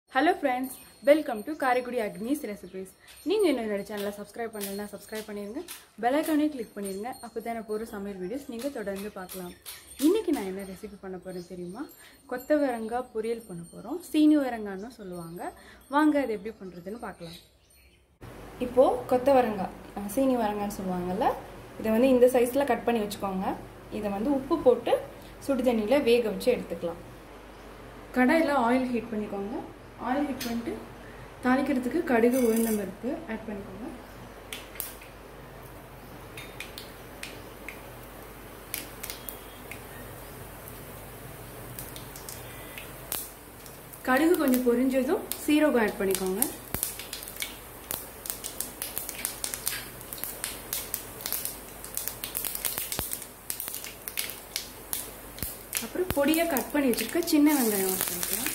hello friends welcome to Karaikudi Agnes recipes நீங்கள் இன்னும் என்னோட சேனலை சப்ஸ்கிரைப் பண்ணலைன்னா சப்ஸ்கிரைப் பண்ணிடுங்க பெலைக்கானே கிளிக் பண்ணிடுங்க அப்போ தான் போகிற சமையல் வீடியோஸ் நீங்கள் தொடர்ந்து பார்க்கலாம் இன்றைக்கி நான் என்ன ரெசிபி பண்ண போகிறேன் தெரியுமா கொத்தவரங்காய் பொரியல் பண்ண போகிறோம் சீனிவரங்கான்னு சொல்லுவாங்க வாங்க அது எப்படி பண்ணுறதுன்னு பார்க்கலாம் இப்போது கொத்தவரங்காய் அஹ், சீனி வரங்கான்னு சொல்லுவாங்கல்ல இதை வந்து இந்த சைஸில் கட் பண்ணி வச்சுக்கோங்க இதை வந்து உப்பு போட்டு சுடு தண்ணியில் வேக வச்சு எடுத்துக்கலாம் கடாயில் ஆயில் ஹீட் பண்ணிக்கோங்க ஆயில் ஹீட் பண்ணிட்டு தாளிக்கிறதுக்கு கடுகு உளுந்தம் பருப்பு ஆட் பண்ணிக்கோங்க கடுகு கொஞ்சம் பொரிஞ்சதும் சீரகம் ஆட் பண்ணிக்கோங்க அப்புறம் பொடியாக கட் பண்ணி வச்சிருக்க சின்ன வெங்காயம் ஆட் பண்ணிக்கலாம்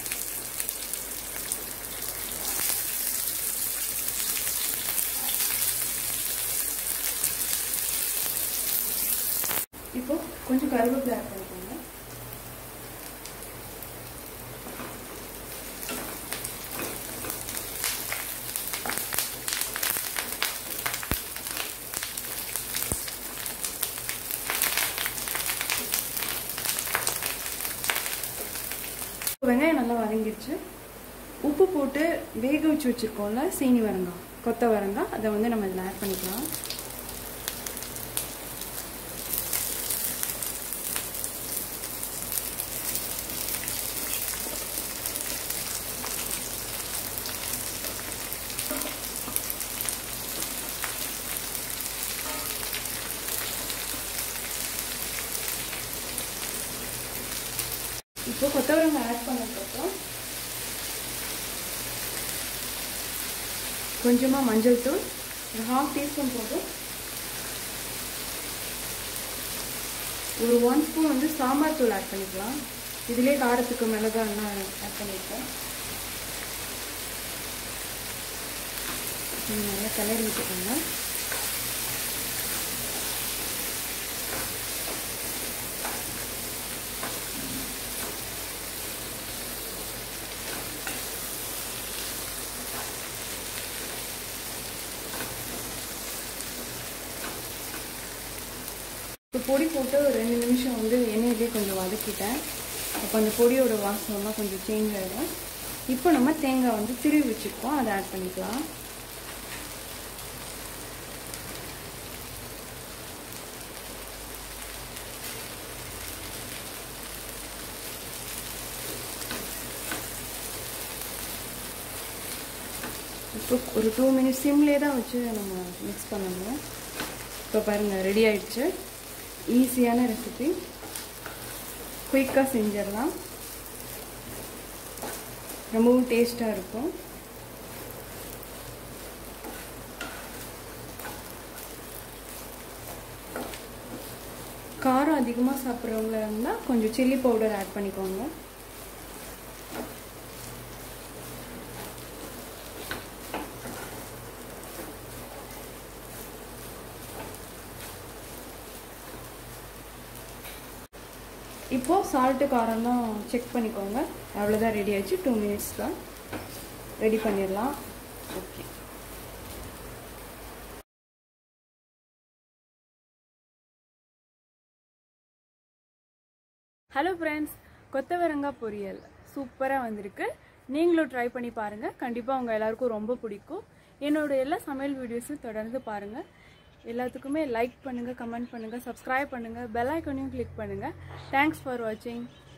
இப்போ கொஞ்சம் கருவேப்பிலை ஆட் பண்ணிக்கோங்க வெங்காயம் நல்லா வதங்கிடுச்சு உப்பு போட்டு வேக வச்சு வச்சுருக்கோம்ல சீனி வரங்காய் கொத்த வரங்காய் அதை வந்து நம்ம இதில் ஆட் பண்ணிக்கலாம் இப்போ கொத்தவரங்காய் ஆட் பண்ணதுக்கப்புறம் கொஞ்சமாக மஞ்சள் தூள் ஒரு ஹாஃப் டீஸ்பூன் போதும் ஒரு ஒன் ஸ்பூன் வந்து சாம்பார் தூள் ஆட் பண்ணிக்கலாம் இதிலே காரத்துக்கு மிளகாய்லாம் ஆட் பண்ணியிருக்கேன் இது நல்லா கிளறி விட்டுக்கோங்க இப்போ பொடி போட்டு ஒரு ரெண்டு நிமிஷம் வந்து எண்ணெயிலே கொஞ்சம் வதக்கிட்டேன் அப்போ அந்த பொடியோட வாசனம்லாம் கொஞ்சம் சேஞ்ச் ஆகிடும் இப்போ நம்ம தேங்காய் வந்து திருவி வச்சுருக்கோம் அதை ஆட் பண்ணிக்கலாம் இப்போ ஒரு டூ மினிட்ஸ் சிம்லேயே தான் வச்சு நம்ம மிக்ஸ் பண்ணணும் இப்போ பாருங்கள் ரெடி ஆயிடுச்சு ஈஸியான ரெசிபி குயிக்காக செஞ்சிடலாம் ரொம்பவும் டேஸ்ட்டாக இருக்கும் காரம் அதிகமாக சாப்பிட்றவங்கள இருந்தால் கொஞ்சம் சில்லி பவுடர் ஆட் பண்ணிக்கோங்க இப்போது சால்ட்டு காரம்லாம் செக் பண்ணிக்கோங்க அவ்வளோதான் ரெடி ஆயிடுச்சு டூ மினிட்ஸ் தான் ரெடி பண்ணிடலாம் ஓகே ஹலோ ஃப்ரெண்ட்ஸ் கொத்தவரங்காய் பொரியல் சூப்பராக வந்திருக்கு நீங்களும் ட்ரை பண்ணி பாருங்கள் கண்டிப்பாக உங்கள் எல்லாருக்கும் ரொம்ப பிடிக்கும் என்னோட எல்லா சமையல் வீடியோஸும் தொடர்ந்து பாருங்கள் எல்லாத்துக்குமே லைக் பண்ணுங்கள் கமெண்ட் பண்ணுங்கள் சப்ஸ்கிரைப் பண்ணுங்கள் பெல் ஐக்கனையும் கிளிக் பண்ணுங்கள் தேங்க்ஸ் ஃபார் வாட்சிங்